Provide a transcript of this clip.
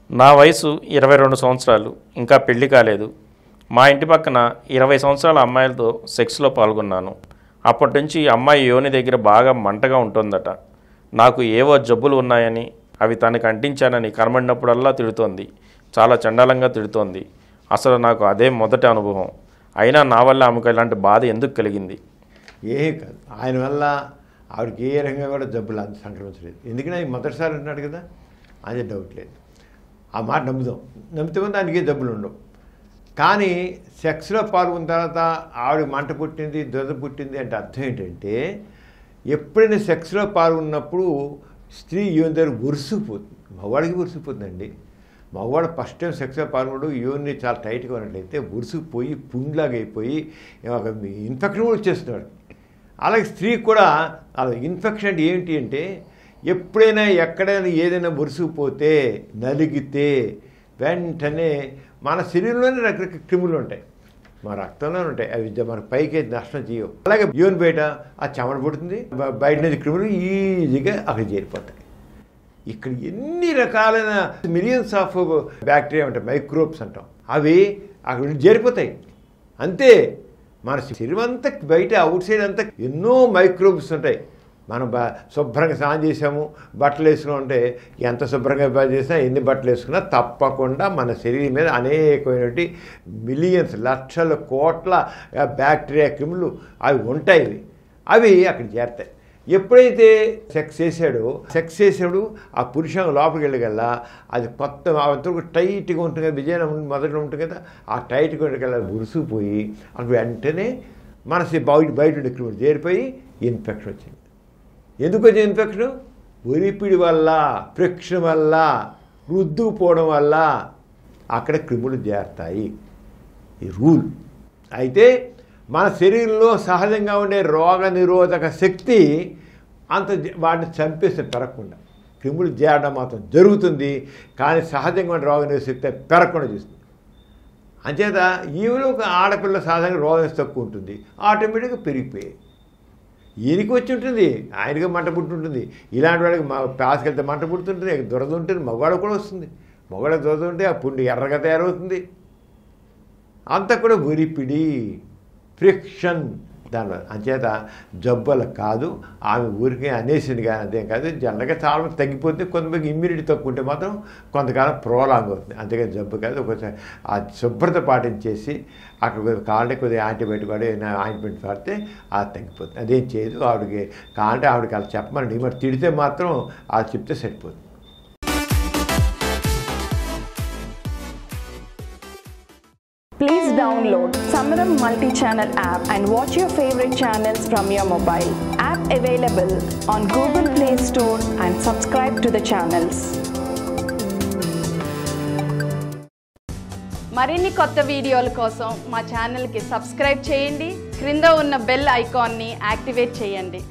నా వయసు ఇరవై రెండు సంవత్సరాలు ఇంకా పెళ్లి కాలేదు మా ఇంటి పక్కన ఇరవై సంవత్సరాల అమ్మాయిలతో సెక్స్లో పాల్గొన్నాను అప్పటి నుంచి అమ్మాయి యోని దగ్గర బాగా మంటగా ఉంటుందట నాకు ఏవో జబ్బులు ఉన్నాయని అవి తనకి అంటించానని కనబడినప్పుడల్లా తిడుతోంది చాలా చండాలంగా తిడుతోంది అసలు నాకు అదే మొదటి అనుభవం అయినా నా వల్ల ఆమెకు ఇలాంటి బాధ ఎందుకు కలిగింది ఏ కాదు ఆయన వల్ల ఆవిడకి ఏ రకంగా కూడా జబ్బులు అంత సంక్రమించలేదు ఎందుకంటే ఆయన మొదటిసారి అంటున్నాడు కదా అదే డౌట్ లేదు ఆ మాట నమ్ముదాం నమ్మితే దానికి ఏ జబ్బులు ఉండవు కానీ సెక్స్లో పాల్గొన్న తర్వాత ఆవిడ మంట పుట్టింది దురద పుట్టింది అంటే అర్థం ఏంటంటే ఎప్పుడైనా సెక్స్లో పాల్గొన్నప్పుడు స్త్రీ యోని దగ్గర ఉరుసుకుపోతుంది మగవాడికి ఉరుసుకుపోతుందండి మగవాడు ఫస్ట్ టైం సెక్స్లో పాల్గొనడు యోని చాలా టైట్గా ఉన్నట్లయితే ఉరుసుకుపోయి పుండ్లాగా అయిపోయి ఒక ఇన్ఫెక్షన్ కూడా వచ్చేస్తున్నాడు అలాగే స్త్రీ కూడా అలా ఇన్ఫెక్షన్ అంటే ఏంటి అంటే ఎప్పుడైనా ఎక్కడైనా ఏదైనా మురిసిపోతే నలిగితే వెంటనే మన శరీరంలోనే రకరకాల క్రిములు ఉంటాయి మన రక్తంలోనే ఉంటాయి అవి జ- మన పైకి అయితే నష్టం చేయవు అలాగే యోని బయట ఆ చెమట పుడుతుంది బ- బయట నుంచి క్రిములు ఈజీగా అక్కడ చేరిపోతాయి ఇక్కడ ఎన్ని రకాలైన మిలియన్స్ ఆఫ్ బ్యాక్టీరియా ఉంటాయి మైక్రోబ్స్ అంటాం అవి అక్కడ నుండి చేరిపోతాయి అంతే మన శరీరం అంతా బయట అవుట్ సైడ్ అంతా ఎన్నో మైక్రోబ్స్ ఉంటాయి మనం బా శుభ్రంగా స్నానం చేసాము బట్టలు వేసుకుని ఉంటే ఎంత శుభ్రంగా బా చేసినా ఎన్ని బట్టలు వేసుకున్నా తప్పకుండా మన శరీరం మీద అనేకమైనటువంటి మిలియన్స్ లక్షల కోట్ల బ్యాక్టీరియా క్రిములు అవి ఉంటాయి ఇవి. అవి అక్కడ చేరతాయి ఎప్పుడైతే సెక్స్ చేశాడో సెక్స్ చేసాడు ఆ పురుషం లోపలికి వెళ్ళగల్లా అది కొత్త అంతకు టైట్గా ఉంటుంది కదా విజయనం మొదట ఉంటుంది కదా ఆ టైట్గా ఉండగల ఉరుసుకుపోయి అక్కడ వెంటనే మనసు బయట బయట ఉండే క్రిములు చేరిపోయి ఇన్ఫెక్షన్ వచ్చింది ఎందుకు వచ్చింది ఇన్ఫెక్షన్ ఒరిపిడి వల్ల ఫ్రిక్షన్ వల్ల రుద్దుకుపోవడం వల్ల అక్కడ క్రిములు చేరతాయి ఈ రూల్ అయితే మన శరీరంలో సహజంగా ఉండే రోగ నిరోధక శక్తి అంత జ- వాటిని చంపేస్తే పెరగకుండా క్రిములు చేరడం మాత్రం జరుగుతుంది కానీ సహజంగా ఉండే రోగ నిరోధక శక్తి పెరగకుండా చేస్తుంది అంచేత ఈవిలో ఒక ఆడపిల్ల సాధారణంగా రోగం తక్కువ ఉంటుంది ఆటోమేటిక్గా పెరిగిపోయాయి ఈయనకి వచ్చి ఉంటుంది ఆయనకి మంట పుట్టుంటుంది ఇలాంటి వాడికి మా పాసుకెళ్తే మంట పుడుతుంటుంది దురద ఉంటుంది మగవాడు కూడా వస్తుంది మగవాడ దురద ఉంటే ఆ పుండి ఎర్రగా తయారవుతుంది అంతా కూడా ఉరిపిడి ఫ్రిక్షన్ దానివల్ల అంచేత జబ్బుల కాదు ఆమె ఊరికే అనేసింది కానీ అదేం కాదు జనరల్గా చాలా మంది తగ్గిపోతే కొంతమంది ఇమ్యూనిటీ తక్కువ ఉంటే మాత్రం కొంతకాలం ప్రోలాంగ్ అవుతుంది అంతేగాని జబ్బు కాదు ఒకసారి ఆ శుభ్రత పాటించేసి అక్కడ కొద్దిగా కావాలంటే కొద్దిగా యాంటీబయాటిక్ వాడి ఆయింట్మెంట్ వాడితే అది తగ్గిపోతుంది అదేం చేయదు ఆవిడకి కావాలంటే ఆవిడకి అలా చెప్పమని మరి తిడితే మాత్రం అది చెప్తే సరిపోతుంది Please download Samaram multi-channel app and watch your favorite channels from your mobile. App available on Google Play Store and subscribe to the channels. మరిన్ని కొత్త వీడియోల కోసం మా ఛానల్కి సబ్స్క్రైబ్ చేయండి క్రింద ఉన్న బెల్ ఐకాన్ని యాక్టివేట్ చేయండి